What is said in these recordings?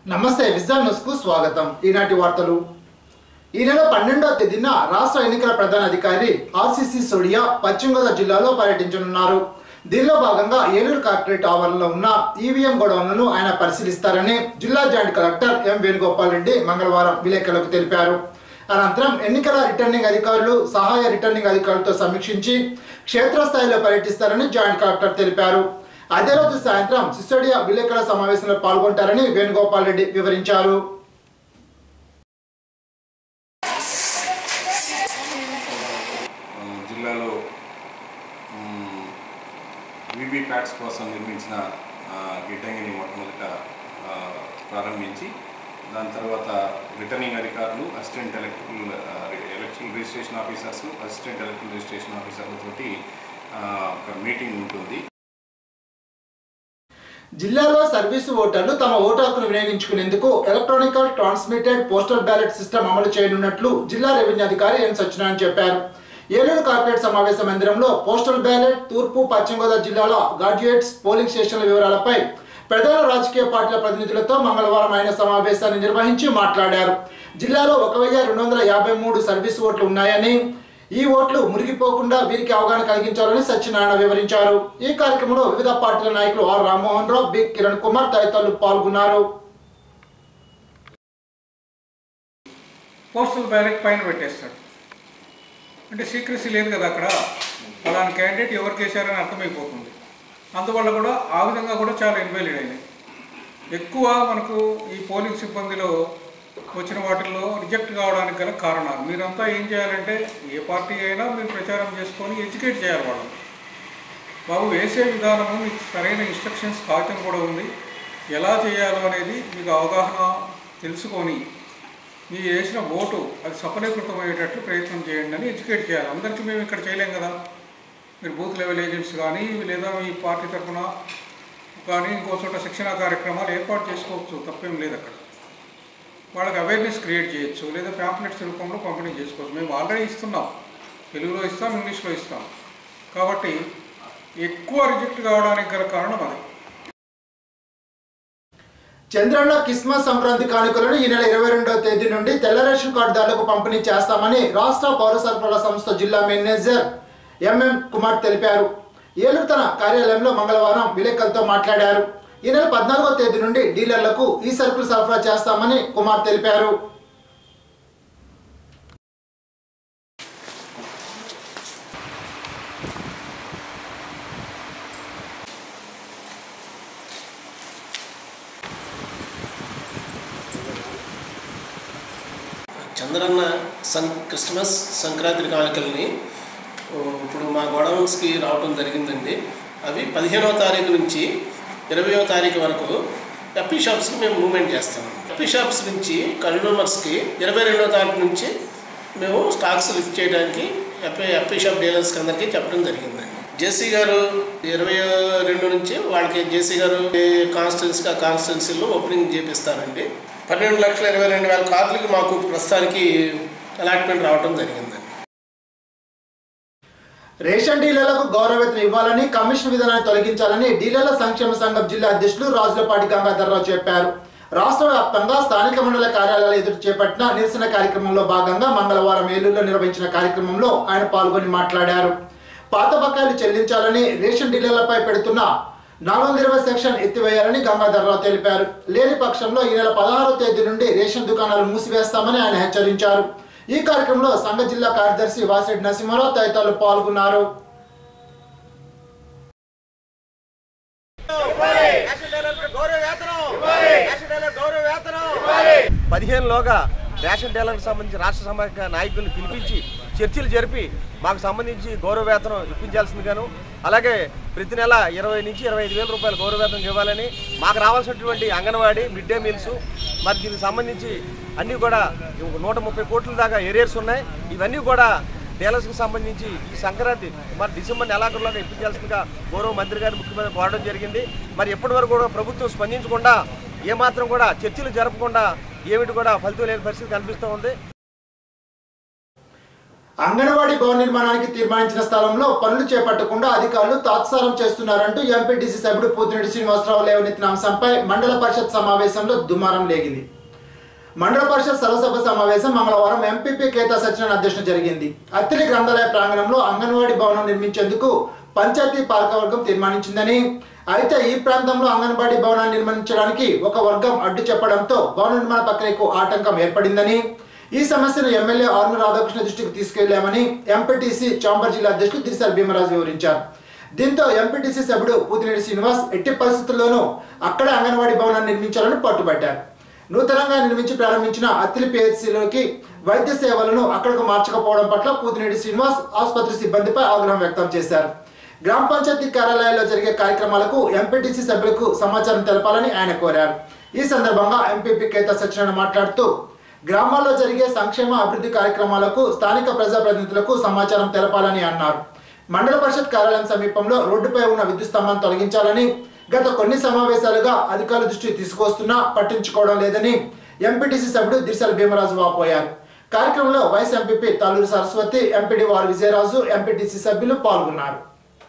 నమస్తే vision news కు స్వాగతం ఈనాటి వార్తలు ఈ నెల పన్నెండవ తేదీన రాష్ట్ర ఎన్నికల ప్రధాన అధికారి ఆర్సీసీ సోడియా పశ్చిమ గోదావరి జిల్లాలో పర్యటించనున్నారు దీనిలో భాగంగా ఏలూరు కార్పొరేట్ ఆవరణలో ఉన్న ఈవీఎం గొడవలను ఆయన పరిశీలిస్తారని జిల్లా joint collector M Venugopal Reddy మంగళవారం విలేకరులకు తెలిపారు అనంతరం ఎన్నికల రిటర్నింగ్ అధికారులు సహాయ రిటర్నింగ్ అధికారులతో సమీక్షించి క్షేత్రస్థాయిలో పర్యటిస్తారని జాయింట్ కలెక్టర్ తెలిపారు అదే రోజు సాయంత్రం సిసోడియా విలేకరుల సమావేశంలో పాల్గొంటారని వేణుగోపాల్ రెడ్డి వివరించారు ఆ, జిల్లాలో వివి ప్యాట్స్ కోసం నిర్మించిన ఆ, గిడ్డంగిని మొట్టమొదట ఆ, ప్రారంభించి దాని తర్వాత రిటర్నింగ్ అధికారులు అసిస్టెంట్ ఎలక్ట్రికల్ ఆ, electrical registration officers assistant electrical registration ఆఫీసర్లతోటి ఆ, ఒక మీటింగ్ ఉంటుంది జిల్లాలో సర్వీసు ఓటర్లు తమ ఓటు హక్కును వినియోగించుకునేందుకు electronical transmitted postal ballot system అమలు చేయనున్నట్లు జిల్లా రెవెన్యూ అధికారి ఎన్ సత్యనారాయణ చెప్పారు ఏలూరు కార్పొరేట్ సమావేశ మందిరంలో పోస్టల్ బ్యాలెట్ తూర్పు పశ్చిమ గోదావరి జిల్లాల గ్రాడ్యుయేట్స్ పోలింగ్ స్టేషన్ల వివరాలపై ప్రధాన రాజకీయ పార్టీల ప్రతినిధులతో మంగళవారం ఆయన సమావేశాన్ని నిర్వహించి మాట్లాడారు జిల్లాలో ఒక వెయ్యి రెండు వందల యాభై మూడు సర్వీస్ ఓట్లు ఉన్నాయని ఈ ఓట్లు మురిగిపోకుండా వీరికి అవగాహన కలిగించాలని సత్యనారాయణ వివరించారు ఈ కార్యక్రమంలో వివిధ పార్టీల నాయకులు ఆర్ రామ్మోహన్ రావు బి కిరణ్ కుమార్ తదితరులు పాల్గొన్నారు పోస్టల్ బ్యాలెట్ పైన పెట్టేస్తాడు అంటే సీక్రసీ లేదు కదా అక్కడ ఫలానా క్యాండిడేట్ ఎవరికి వేశారని అర్థమైపోతుంది అందువల్ల కూడా ఆ విధంగా కూడా చాలా ఇన్వాలిడ్ అయినాయి ఎక్కువ మనకు ఈ పోలింగ్ సిబ్బందిలో వచ్చిన వాటిల్లో రిజెక్ట్ కావడానికి గల కారణాలు మీరంతా ఏం చేయాలంటే ఏ పార్టీ అయినా మీరు ప్రచారం చేసుకొని ఎడ్యుకేట్ చేయాలి వాళ్ళని బాబు వేసే విధానము మీకు సరైన ఇన్స్ట్రక్షన్స్ కాగితం కూడా ఉంది ఎలా చేయాలో అనేది మీకు అవగాహన తెలుసుకొని మీరు వేసిన ఓటు అది సఫలీకృతమయ్యేటట్లు ప్రయత్నం చేయండి అని ఎడ్యుకేట్ చేయాలి అందరికీ మేము ఇక్కడ చేయలేం కదా మీరు బూత్ లెవెల్ ఏజెంట్స్ కానీ లేదా మీ పార్టీ తరఫున కానీ ఇంకో చోట శిక్షణా కార్యక్రమాలు ఏర్పాటు చేసుకోవచ్చు తప్పేం లేదు అక్కడ వాళ్ళకి అవేర్నెస్ క్రియేట్ చేయొచ్చు లేదా ప్యాంప్లెట్స్ రూపంలో పంపిణీ చేసుకోవచ్చు మేము ఆల్రెడీ ఇస్తున్నాం తెలుగులో ఇస్తాం ఇంగ్లీష్లో ఇస్తాం కాబట్టి ఎక్కువ రిజెక్ట్ కావడానికి గల కారణం అది చంద్రన్న క్రిస్మస్ సంక్రాంతి కానుకలను ఈ నెల ఇరవై రెండవ తేదీ నుండి తెల్ల రేషన్ కార్డుదారులకు పంపిణీ చేస్తామని రాష్ట్ర పౌర సరఫరాల సంస్థ జిల్లా మేనేజర్ ఎంఎం కుమార్ తెలిపారు ఏలూరు తన కార్యాలయంలో మంగళవారం విలేకరులతో మాట్లాడారు ఈ నెల పద్నాలుగో తేదీ నుండి డీలర్లకు ఈ సరుకులు సరఫరా చేస్తామని కుమార్ తెలిపారు చంద్రన్న సన్ క్రిస్మస్ సంక్రాంతి కానుకల్ని ఓ, ఇప్పుడు మా గోడౌన్స్కి రావడం జరిగిందండి అవి పదిహేనవ తారీఖు నుంచి ఇరవయో తారీఖు వరకు ఎప్పీ షాప్స్కి మేము మూవ్మెంట్ చేస్తాం ఎప్పీ షాప్స్ నుంచి కన్జ్యూమర్స్కి ఇరవై రెండవ తారీఖు నుంచి మేము స్టాక్స్ లిఫ్ట్ చేయడానికి ఎప్పీ ఎప్పీ షాప్ డీలర్స్కి అందరికీ చెప్పడం జరిగిందండి జేసీ గారు ఇరవై రెండు నుంచి వాళ్ళకి జేసీ గారు కాన్స్టిట్యున్సీగా కాన్స్టిట్యున్సీలో ఓపెనింగ్ చేపిస్తారండి పన్నెండు లక్షల ఇరవై రెండు వేల కార్డులకి మాకు ప్రస్తుతానికి అలాట్మెంట్ రావడం జరిగిందండి రేషన్ డీలర్లకు గౌరవేతనం ఇవ్వాలని కమిషన్ విధానాన్ని తొలగించాలని డీలర్ల సంక్షేమ సంఘం జిల్లా అధ్యక్షులు రాజులపాటి గంగాధర్రావు చెప్పారు రాష్ట్ర వ్యాప్తంగా స్థానిక మండల కార్యాలయాల ఎదురు చేపట్టిన నిరసన కార్యక్రమంలో భాగంగా మంగళవారం ఏలూరులో నిర్వహించిన కార్యక్రమంలో ఆయన పాల్గొని మాట్లాడారు పాత బకాయిలు చెల్లించాలని రేషన్ డీలర్లపై పెడుతున్న నాలుగు వందల ఇరవై సెక్షన్ ఎత్తివేయాలని గంగాధర్రావు తెలిపారు లేని పక్షంలో ఈ నెల పదహారో తేదీ నుండి రేషన్ దుకాణాలు మూసివేస్తామని ఆయన హెచ్చరించారు ఈ కార్యక్రమంలో సంఘ జిల్లా కార్యదర్శి వాసిరెడ్డి నరసింహారావు తదితరులు పాల్గొన్నారు పదిహేనులోగా రేషన్ డీలర్కి సంబంధించి రాష్ట్ర సమాఖ్య నాయకులను పిలిపించి చర్చలు జరిపి మాకు సంబంధించి గౌరవ వేతనం ఇప్పించాల్సిందిగాను అలాగే ప్రతి నెల ఇరవై నుంచి ఇరవై ఐదు వేల రూపాయలు గౌరవ వేతనం ఇవ్వాలని మాకు రావాల్సినటువంటి అంగన్వాడీ మిడ్ డే మీల్స్ మరి దీనికి సంబంధించి అన్నీ కూడా నూట ముప్పై కోట్ల దాకా ఏరియర్స్ ఉన్నాయి ఇవన్నీ కూడా డీలర్స్కి సంబంధించి ఈ సంక్రాంతి మరి డిసెంబర్ నెలాఖరులోగా ఇప్పించాల్సిందిగా గౌరవ మంత్రి గారు ముఖ్యమంత్రి కోరడం జరిగింది మరి ఎప్పటి వరకు కూడా ప్రభుత్వం స్పందించకుండా ఏమాత్రం కూడా చర్చలు జరపకుండా ఏమిటి కూడా ఫలితం లేని పరిస్థితి కనిపిస్తూ ఉంది అంగన్వాడీ భవన నిర్మాణానికి తీర్మానించిన స్థలంలో పనులు చేపట్టకుండా అధికారులు తాత్సారం చేస్తున్నారంటూ ఎంపీటీసీ సభ్యుడు పూతిరెడ్డి శ్రీనివాసరావు లేవనెత్తిన అంశంపై మండల పరిషత్ సమావేశంలో దుమారం లేగింది మండల పరిషత్ సర్వసభ సమావేశం మంగళవారం ఎంపీపీ కేతా సత్యనారాయణ అధ్యక్షత జరిగింది అత్తిలి గ్రంథాలయ ప్రాంగణంలో అంగన్వాడీ భవనం నిర్మించేందుకు పంచాయతీ పాలకవర్గం తీర్మానించిందని అయితే ఈ ప్రాంతంలో అంగన్వాడీ భవనాన్ని నిర్మించడానికి ఒక వర్గం అడ్డు చెప్పడంతో భవన నిర్మాణ ప్రక్రియకు ఆటంకం ఏర్పడిందని ఈ సమస్యను ఎమ్మెల్యే ఆర్మ రాధాకృష్ణ దృష్టికి తీసుకెళ్లామని ఎంపీటీసీ చాంబర్ జిల్లా అధ్యక్షుడు దిరిసాల భీమరాజు వివరించారు దీంతో ఎంపీటీసీ సభ్యుడు పూతినేడి శ్రీనివాస్ ఎట్టి పరిస్థితుల్లోనూ అక్కడే అంగన్వాడీ భవనాన్ని నిర్మించాలని పట్టుబట్టారు నూతనంగా నిర్మించి ప్రారంభించిన అత్తిలి పిహెచ్సిలోకి వైద్య సేవలను అక్కడకు మార్చకపోవడం పట్ల పూతినేడి శ్రీనివాస్ ఆసుపత్రి సిబ్బందిపై ఆగ్రహం వ్యక్తం చేశారు గ్రామ పంచాయతీ కార్యాలయాల్లో జరిగే కార్యక్రమాలకు ఎంపీటీసీ సభ్యులకు సమాచారం తెలపాలని ఆయన కోరారు ఈ సందర్భంగా ఎంపీపీ కేతా సత్యనారాయణ మాట్లాడుతూ గ్రామాల్లో జరిగే సంక్షేమ అభివృద్ధి కార్యక్రమాలకు స్థానిక ప్రజాప్రతినిధులకు సమాచారం తెలపాలని అన్నారు మండల పరిషత్ కార్యాలయం సమీపంలో రోడ్డుపై ఉన్న విద్యుత్ స్తంభాన్ని తొలగించాలని గత కొన్ని సమావేశాలుగా అధికారుల దృష్టికి తీసుకొస్తున్నా పట్టించుకోవడం లేదని ఎంపీటీసీ సభ్యుడు దిర్శల భీమరాజు వాపోయారు కార్యక్రమంలో vice MPP Taluru Saraswathi MPD వారు విజయరాజు ఎంపీటీసీ సభ్యులు పాల్గొన్నారు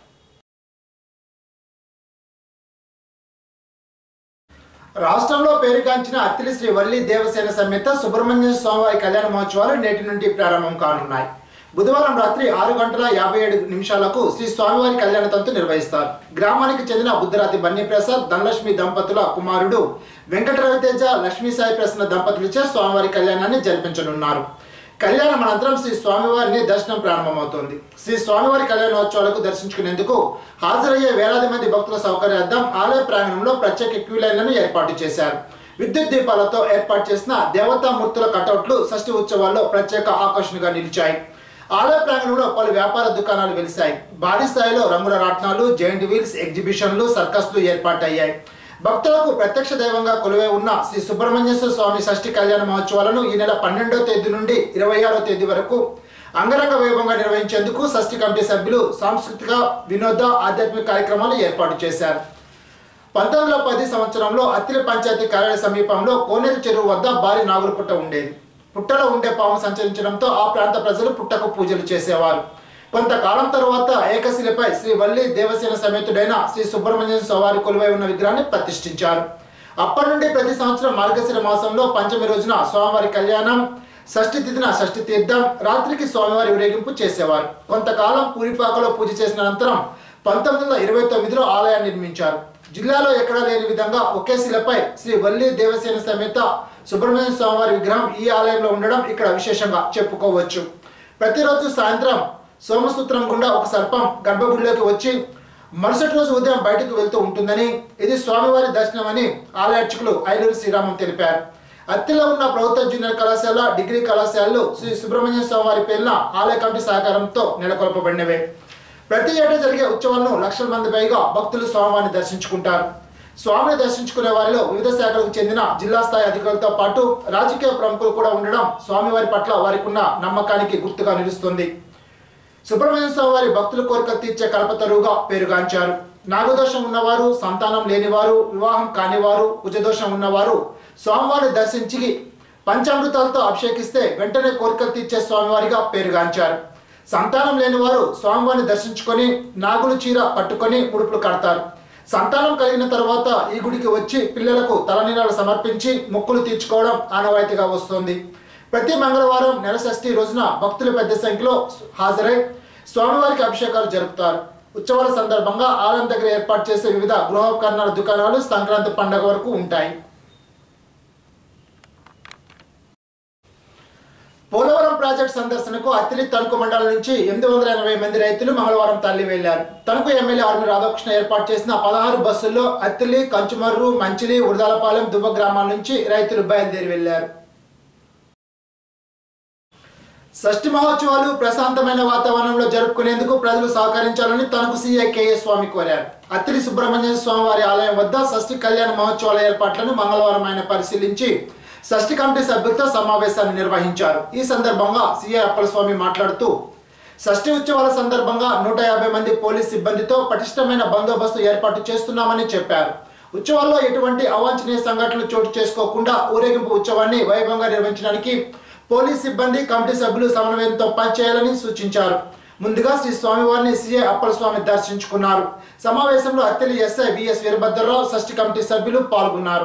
రాష్ట్రంలో పేరుగాంచిన అత్తిలి శ్రీ వల్లి దేవసేన సమేత సుబ్రహ్మణ్య స్వామివారి కళ్యాణ మహోత్సవాలు నేటి నుండి ప్రారంభం కానున్నాయి బుధవారం రాత్రి ఆరు గంటల యాభై ఏడు నిమిషాలకు శ్రీ స్వామివారి కళ్యాణ తంతు నిర్వహిస్తారు గ్రామానికి చెందిన బుద్ధరాతి బన్నీ ప్రసాద్ ధనలక్ష్మి దంపతుల కుమారుడు వెంకట రవితేజ లక్ష్మీ సాయి ప్రసన్న దంపతులచే స్వామివారి కళ్యాణాన్ని జరిపించనున్నారు కళ్యాణం అనంతరం శ్రీ స్వామివారిని దర్శనం ప్రారంభమవుతోంది శ్రీ స్వామివారి కళ్యాణోత్సవాలకు దర్శించుకునేందుకు హాజరయ్యే వేలాది మంది భక్తుల సౌకర్యార్థం ఆలయ ప్రాంగణంలో ప్రత్యేక క్యూ లైన్లను ఏర్పాటు చేశారు విద్యుత్ దీపాలతో ఏర్పాటు చేసిన దేవతామూర్తుల కటౌట్లు షష్ఠి ఉత్సవాల్లో ప్రత్యేక ఆకర్షణగా నిలిచాయి ఆలయ ప్రాంగణంలో పలు వ్యాపార దుకాణాలు వెలిశాయి భారీ స్థాయిలో రంగుల రాట్నాలు జైంట్ వీల్స్ ఎగ్జిబిషన్లు సర్కస్లు ఏర్పాటయ్యాయి భక్తులకు ప్రత్యక్ష దైవంగా కొలువై ఉన్న శ్రీ సుబ్రహ్మణ్యేశ్వర స్వామి షష్ఠి కళ్యాణ మహోత్సవాలను ఈ నెల పన్నెండో తేదీ నుండి ఇరవై ఆరో తేదీ వరకు అంగరంగ వైభవంగా నిర్వహించేందుకు షష్ఠి కమిటీ సభ్యులు సాంస్కృతిక వినోద ఆధ్యాత్మిక కార్యక్రమాలు ఏర్పాటు చేశారు పంతొమ్మిది వందల పది సంవత్సరంలో అత్తిలి పంచాయతీ కార్యాలయ సమీపంలో కోనేరు చెరువు వద్ద భారీ నాగుల పుట్ట ఉండేది పుట్టలో ఉండే పాము సంచరించడంతో ఆ ప్రాంత ప్రజలు పుట్టకు పూజలు చేసేవారు కొంతకాలం తరువాత ఏకశిలపై శ్రీ వల్లి దేవసేన సమేతుడైన శ్రీ సుబ్రహ్మణ్య స్వామి కొలువై ఉన్న విగ్రహాన్ని ప్రతిష్ఠించారు అప్పటి నుండి ప్రతి సంవత్సరం మార్గశిర మాసంలో పంచమి రోజున స్వామివారి కళ్యాణం షష్ఠి తిథిన షష్ఠి తీర్థం రాత్రికి స్వామివారి ఊరేగింపు చేసేవారు కొంతకాలం పూరిపాకలో పూజ చేసిన అనంతరం పంతొమ్మిది వందల ఇరవై తొమ్మిదిలో ఆలయాన్ని నిర్మించారు జిల్లాలో ఎక్కడా లేని విధంగా ఒకే శిలపై శ్రీ వల్లి దేవసేన సమేత సుబ్రహ్మణ్య స్వామివారి విగ్రహం ఈ ఆలయంలో ఉండడం ఇక్కడ విశేషంగా చెప్పుకోవచ్చు ప్రతిరోజు సాయంత్రం సోమసూత్రం గుండా ఒక సర్పం గర్భగుడిలోకి వచ్చి మరుసటి రోజు ఉదయం బయటకు వెళ్తూ ఉంటుందని ఇది స్వామివారి దర్శనమని ఆలయ అర్చకులు ఐలూరు శ్రీరామం తెలిపారు అత్తిలో ఉన్న ప్రభుత్వ జూనియర్ కళాశాల డిగ్రీ కళాశాలలు శ్రీ సుబ్రహ్మణ్య స్వామివారి పేరున ఆలయ కమిటీ సహకారంతో నెలకొల్పబడినవే ప్రతి ఏటా జరిగే ఉత్సవాలను లక్షల మంది పైగా భక్తులు స్వామివారిని దర్శించుకుంటారు స్వామిని దర్శించుకునే వారిలో వివిధ శాఖలకు చెందిన జిల్లా స్థాయి అధికారులతో పాటు రాజకీయ ప్రముఖులు కూడా ఉండడం స్వామివారి పట్ల వారికి ఉన్న నమ్మకానికి గుర్తుగా నిలుస్తుంది సుబ్రహ్మణ్య స్వామి వారి భక్తుల కోరికలు తీర్చే కల్పతరువుగా పేరుగాంచారు నాగదోషం ఉన్నవారు సంతానం లేనివారు వివాహం కానివారు కుజదోషం ఉన్నవారు స్వామివారిని దర్శించి పంచామృతాలతో అభిషేకిస్తే వెంటనే కోరికలు తీర్చే స్వామివారిగా పేరుగాంచారు సంతానం లేనివారు స్వామివారిని దర్శించుకొని నాగులు చీర పట్టుకొని ముడుపులు కడతారు సంతానం కలిగిన తర్వాత ఈ గుడికి వచ్చి పిల్లలకు తలనీలాలు సమర్పించి మొక్కులు తీర్చుకోవడం ఆనవాయితీగా వస్తుంది ప్రతి మంగళవారం నెల షష్ఠి రోజున భక్తులు పెద్ద సంఖ్యలో హాజరై స్వామివారికి అభిషేకాలు జరుపుతారు ఉత్సవాల సందర్భంగా ఆలయం దగ్గర ఏర్పాటు చేసే వివిధ గృహోపకరణాల దుకాణాలు సంక్రాంతి పండుగ వరకు ఉంటాయి పోలవరం ప్రాజెక్ట్ సందర్శనకు అత్తిలి తణుకు మండలం నుంచి ఎనిమిది వందల ఎనభై మంది రైతులు మంగళవారం తరలి వెళ్లారు తణుకు ఎమ్మెల్యే ఆర్మీ రాధాకృష్ణ ఏర్పాటు చేసిన పదహారు బస్సుల్లో అత్తిలి కంచుమర్రు మంచిలి ఉడదాలపాలెం దువ్వ గ్రామాల నుంచి రైతులు బయలుదేరి వెళ్లారు షష్ఠి మహోత్సవాలు ప్రశాంతమైన వాతావరణంలో జరుపుకునేందుకు ప్రజలు సహకరించాలని తనకు సీఏ కేఏ స్వామి కోరారు అత్తిలి సుబ్రహ్మణ్య స్వామి వారి ఆలయం వద్ద షష్ఠి కళ్యాణ మహోత్సవాల ఏర్పాట్లను మంగళవారం ఆయన పరిశీలించి షష్ఠి కమిటీ సభ్యులతో సమావేశాన్ని నిర్వహించారు ఈ సందర్భంగా సీఏ అప్పలస్వామి మాట్లాడుతూ షష్ఠి ఉత్సవాల సందర్భంగా నూట యాభై మంది పోలీస్ సిబ్బందితో పటిష్టమైన బందోబస్తు ఏర్పాటు చేస్తున్నామని చెప్పారు ఉత్సవాల్లో ఎటువంటి అవాంఛనీయ సంఘటనలు చోటు చేసుకోకుండా ఊరేగింపు ఉత్సవాన్ని వైభవంగా నిర్వహించడానికి పోలీస్ సిబ్బంది కమిటీ సభ్యులు సమన్వయంతో పనిచేయాలని సూచించారు ముందుగా శ్రీ స్వామివారిని సీఏ అప్పల స్వామి దర్శించుకున్నారు సమావేశంలో అత్తెలి ఎస్ఐ విఎస్ వీరభద్రరావు షష్ఠి కమిటీ సభ్యులు పాల్గొన్నారు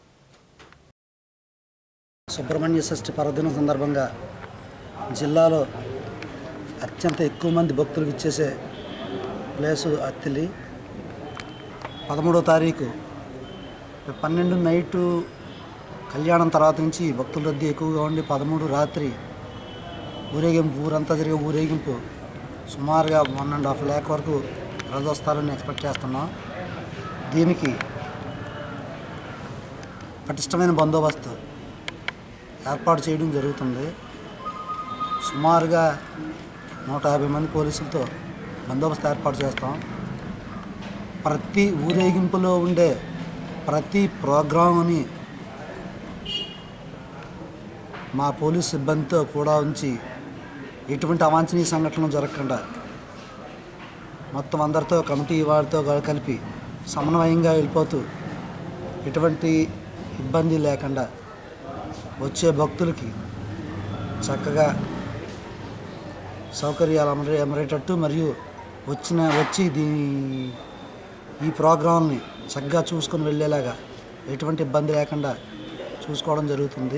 సుబ్రహ్మణ్య షష్ఠి పర్వదినం సందర్భంగా జిల్లాలో అత్యంత ఎక్కువ మంది భక్తులు విచ్చేసే ప్లేసు అత్తిలి పదమూడో తారీఖు పన్నెండు నైటు కళ్యాణం తర్వాత నుంచి భక్తుల రద్దీ ఎక్కువగా ఉండి పదమూడు రాత్రి ఊరేగింపు ఊరంతా జరిగే ఊరేగింపు సుమారుగా వన్ అండ్ హాఫ్ ల్యాక్ వరకు రథోస్తారని ఎక్స్పెక్ట్ చేస్తున్నాం దీనికి పటిష్టమైన బందోబస్తు ఏర్పాటు చేయడం జరుగుతుంది సుమారుగా నూట యాభై మంది పోలీసులతో బందోబస్తు ఏర్పాటు చేస్తాం ప్రతి ఊరేగింపులో ఉండే ప్రతి ప్రోగ్రాముని మా పోలీస్ సిబ్బందితో కూడా ఉంచి ఎటువంటి అవాంఛనీయ సంఘటనలు జరగకుండా మొత్తం అందరితో కమిటీ వారితో కలిపి సమన్వయంగా వెళ్ళిపోతూ ఎటువంటి ఇబ్బంది లేకుండా వచ్చే భక్తులకి చక్కగా సౌకర్యాలు అమరే అమరేటట్టు మరియు వచ్చిన వచ్చి దీని ఈ ప్రోగ్రాంని చక్కగా చూసుకొని వెళ్ళేలాగా ఎటువంటి ఇబ్బంది లేకుండా చూసుకోవడం జరుగుతుంది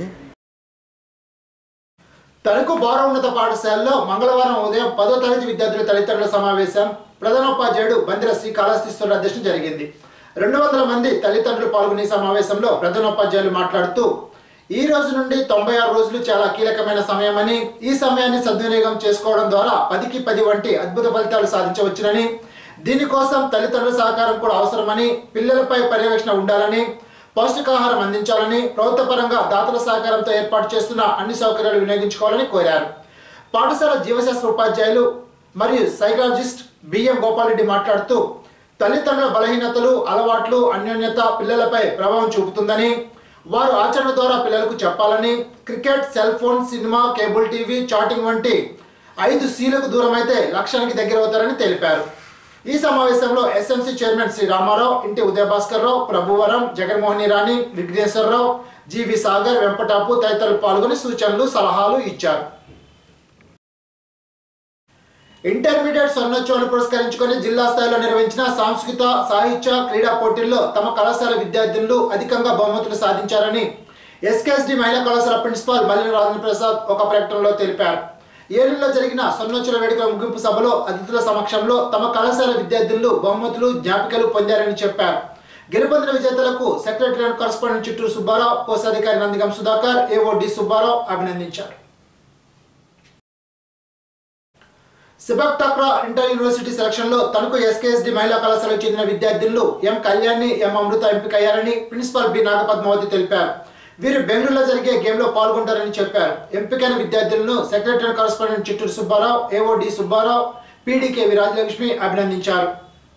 తణుకు బారోన్నత పాఠశాలలో మంగళవారం ఉదయం పదో తరగతి విద్యార్థుల తల్లిదండ్రుల సమావేశం ప్రధానోపాధ్యాయుడు బందిర శ్రీ కాళహస్తీశ్వర అధ్యక్షం జరిగింది రెండు వందల మంది తల్లిదండ్రులు పాల్గొనే ఈ సమావేశంలో ప్రధానోపాధ్యాయులు మాట్లాడుతూ ఈ రోజు నుండి తొంభై ఆరు రోజులు చాలా కీలకమైన సమయమని ఈ సమయాన్ని సద్వినియోగం చేసుకోవడం ద్వారా పదికి పది వంటి అద్భుత ఫలితాలు సాధించవచ్చునని దీనికోసం తల్లిదండ్రుల సహకారం కూడా అవసరమని పిల్లలపై పర్యవేక్షణ ఉండాలని పౌష్టికాహారం అందించాలని ప్రభుత్వ పరంగా దాతల సహకారంతో ఏర్పాటు చేస్తున్న అన్ని సౌకర్యాలు వినియోగించుకోవాలని కోరారు పాఠశాల జీవశాస్త్ర ఉపాధ్యాయులు మరియు సైకాలజిస్ట్ బిఎం గోపాలరెడ్డి మాట్లాడుతూ తల్లిదండ్రుల బలహీనతలు అలవాట్లు అన్యోన్యత పిల్లలపై ప్రభావం చూపుతుందని వారు ఆచరణ ద్వారా పిల్లలకు చెప్పాలని cricket cell phone cinema cable TV chatting వంటి ఐదు సీలకు దూరమైతే లక్ష్యానికి దగ్గర అవుతారని తెలిపారు ఈ సమావేశంలో ఎస్ఎంసీ చైర్మన్ శ్రీ రామారావు ఇంటి ఉదయభాస్కర్ రావు ప్రభువరం జగన్మోహన్ రాణి విఘ్నేశ్వరరావు జీవి సాగర్ వెంపటాపు తదితరులు పాల్గొని సూచనలు సలహాలు ఇచ్చారు ఇంటర్మీడియట్ స్వర్ణోత్సవాలు పురస్కరించుకొని జిల్లా స్థాయిలో నిర్వహించిన సాంస్కృతిక సాహిత్య క్రీడా పోటీల్లో తమ కళాశాల విద్యార్థులు అధికంగా బహుమతులు సాధించారని ఎస్కేఎస్డి మహిళా కళాశాల ప్రిన్సిపాల్ మల్లిన రాజేంద్ర ప్రసాద్ ఒక ప్రకటనలో తెలిపారు ఏలూరులో జరిగిన స్వర్ణోత్సవ వేడుక ముగింపు సభలో అతిథుల సమక్షంలో తమ కళాశాల విద్యార్థులు బహుమతులు జ్ఞాపికలు పొందారని చెప్పారు గెలుపొందిన విజేతలకు secretary and correspondent Chitturu Subbarao కోశాధికారి నందిగం సుధాకర్ ఏఓ డి సుబ్బారావు అభినందించారు sepak takraw inter university selection లో తణుకు ఎస్కేఎస్డి మహిళా కళాశాలకు చెందిన విద్యార్థులు ఎం కళ్యాణి ఎం అమృత ఎంపికయ్యారని ప్రిన్సిపాల్ బి నాగపద్మావతి తెలిపారు వీరు బెంగళూరులో జరిగే గేమ్ లో పాల్గొంటారని చెప్పారు ఎంపికైన విద్యార్థులను secretary correspondent Chitturu Subbarao AO D Subbarao PDKV Rajalakshmi అభినందించారు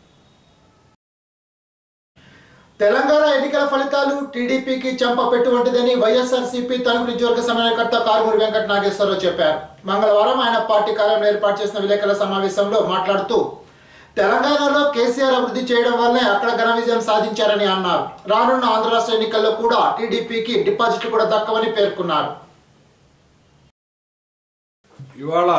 తెలంగాణ ఎన్నికల ఫలితాలు టీడీపీకి చెంప పెట్టువంటిదని వైఎస్ఆర్సీపీ తణుకు నియోజకవర్గ సమన్వయకర్త కారుమూరి వెంకట నాగేశ్వరరావు చెప్పారు మంగళవారం ఆయన పార్టీ కార్యాలయంలో ఏర్పాటు చేసిన విలేకరుల సమావేశంలో మాట్లాడుతూ తెలంగాణలో కేసీఆర్ అభివృద్ధి చేయడం వల్లే అక్కడ ఘన విజయం సాధించారని అన్నారు రానున్న ఆంధ్ర రాష్ట్ర ఎన్నికల్లో కూడా టీడీపీకి డిపాజిట్లు కూడా దక్కవని పేర్కొన్నారు ఇవాళ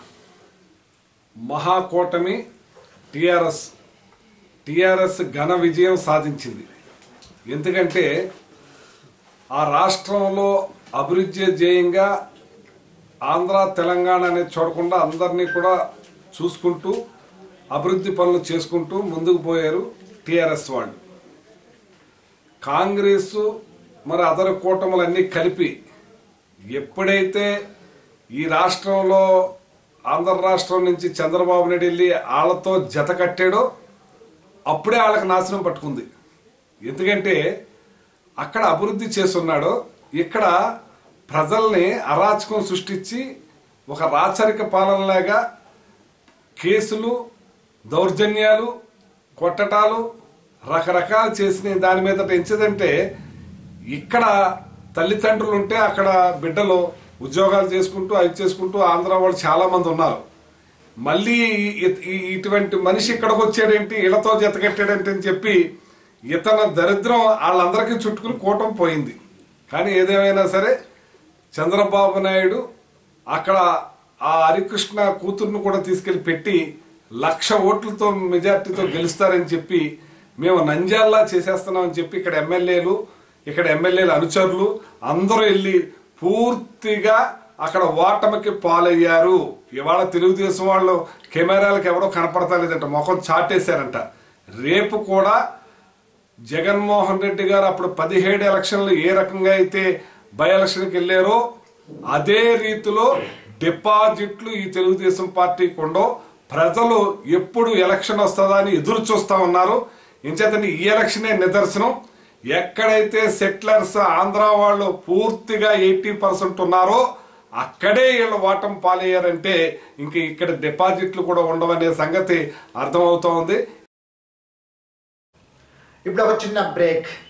మహాకూటమి టిఆర్ఎస్ టిఆర్ఎస్ ఘన విజయం సాధించింది ఎందుకంటే ఆ రాష్ట్రంలో అభివృద్ధి ధ్యేయంగా ఆంధ్ర తెలంగాణ అనేది చూడకుండా అందరినీ కూడా చూసుకుంటూ అభివృద్ధి పనులు చేసుకుంటూ ముందుకు పోయారు టిఆర్ఎస్ వాళ్ళు కాంగ్రెస్ మరి అదర్ కూటములన్నీ కలిపి ఎప్పుడైతే ఈ రాష్ట్రంలో ఆంధ్ర రాష్ట్రం నుంచి చంద్రబాబు నాయుడు వెళ్ళి వాళ్ళతో జత కట్టాడో అప్పుడే వాళ్ళకి నాశనం పట్టుకుంది ఎందుకంటే అక్కడ అభివృద్ధి చేస్తున్నాడు ఇక్కడ ప్రజల్ని అరాచకం సృష్టించి ఒక రాచరిక పాలనలాగా కేసులు దౌర్జన్యాలు కొట్టటాలు రకరకాలు చేసిన దాని మీద ఎంచదంటే ఇక్కడ తల్లిదండ్రులు ఉంటే అక్కడ బిడ్డలు ఉద్యోగాలు చేసుకుంటూ అవి చేసుకుంటూ ఆంధ్ర వాళ్ళు చాలా మంది ఉన్నారు మళ్ళీ ఇ- ఈ- ఇటువంటి మనిషి ఇక్కడికి వచ్చాడేంటి ఇళ్లతో జతకట్టాడేంటి అని చెప్పి ఇతను దరిద్రం వాళ్ళందరికీ చుట్టుకుని కూటం పోయింది కానీ ఏదేమైనా సరే చంద్రబాబు నాయుడు అక్కడ ఆ హరికృష్ణ కూతుర్ను కూడా తీసుకెళ్లి పెట్టి లక్ష ఓట్లతో మెజార్టీతో గెలుస్తారని చెప్పి మేము నంజాల్లా చేసేస్తున్నామని చెప్పి ఇక్కడ ఎమ్మెల్యేలు ఇక్కడ ఎమ్మెల్యేల అనుచరులు అందరూ వెళ్ళి పూర్తిగా అక్కడ ఓటమికి పాలయ్యారు ఇవాళ తెలుగుదేశం వాళ్ళు కెమెరాలకు ఎవరో కనపడతలేదంట ముఖం చాటేశారంట రేపు కూడా జగన్మోహన్ రెడ్డి గారు అప్పుడు పదిహేడు ఎలక్షన్లు ఏ రకంగా అయితే బై ఎలక్షన్కి వెళ్ళారో అదే రీతిలో డిపాజిట్లు ఈ తెలుగుదేశం పార్టీకి ఉండవు ప్రజలు ఎప్పుడు ఎలక్షన్ వస్తుందా అని ఎదురు చూస్తా ఉన్నారు ఇంచేతని ఈ ఎలక్షనే నిదర్శనం ఎక్కడైతే సెటిలర్స్ ఆంధ్ర వాళ్ళు పూర్తిగా ఎయిటీ పర్సెంట్ ఉన్నారో అక్కడే వీళ్ళు ఓటం పాలయ్యారంటే ఇంక ఇక్కడ డిపాజిట్లు కూడా ఉండవనే సంగతి అర్థమవుతోంది ఇప్పుడు ఒక చిన్న బ్రేక్